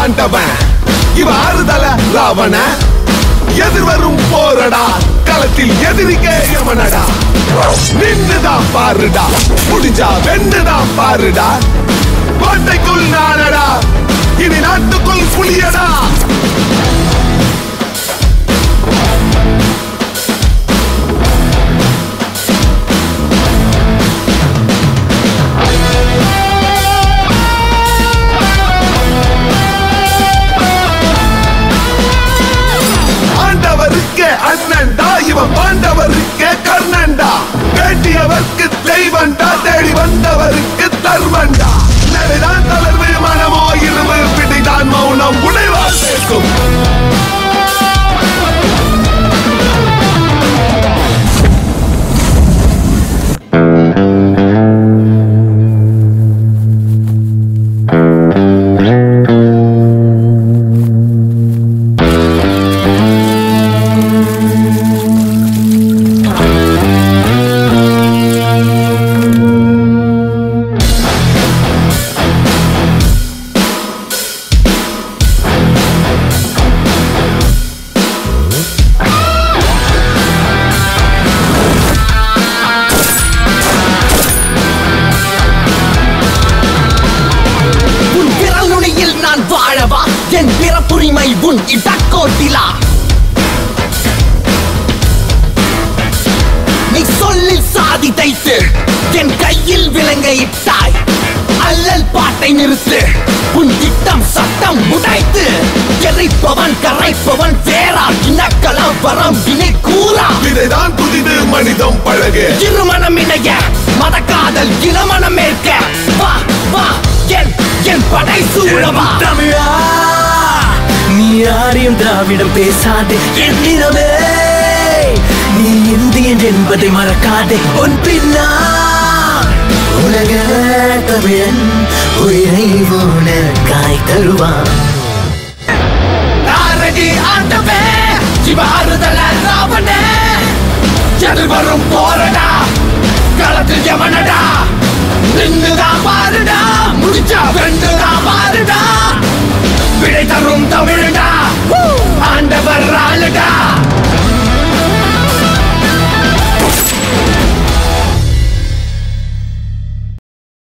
ஆண்டவன் இவ ஆறுதல ராவண எதிர்வரும் போரடா களத்தில் எதிரிக்கே யமனடா நின்னுதான் பாருடா முடிஞ்சா வென்னுதான் பாருடா கோட்டைக்குள் நானடா இனி நாட்டுக்குள் புலியடா ஆண்டவருக்கு அண்ணன்டா இவன் பாண்டவருக்கு கர்ணன்டா வேண்டியவர்க்கு தெய்வன்டா தேடி வந்தவருக்கு தர்மன்டா நடைதான் தளர்வு மனமோ இருவு பிடிதான் மௌனம் உடைவால் பேசும் உன் விரல் நுனியில் நான் வாழவா என் பிறப்புரிமை உன் இடக்கோட்டிலா நீ சொல்லில் சாதி தைத்து என் கையில் விலங்க இட்டாய் அல்லல் பாட்டை நிறுத்து உன் திட்டம் சட்டம் உடைத்து எரிப்பவன் கரைப்பவன் வேறா இனக்கலம் வரம் வினை கூறா இதைதான் புதிது மனிதம் பழகு இருமணம் இணைய மதக்காதல் இளமணம் ஏற்க வா வா என் என் படை சூழவா தமிழா நீ யாரையும் திராவிடம் பேசாதே என் நிறமே நீ இந்தியன் என்பதை மறக்காதே உன் பின்னா உலக தமிழன் உயிரை உனக்காய் தருவான் நாரடி ஆண்டவே சிவாறுதல ராவணே எதிர்வரும் போரடா களத்தில் யமனடா நின்னுதான் பாருடா முடிச்சா வென்றுதான் பாருடா விடை தரும் தமிழன்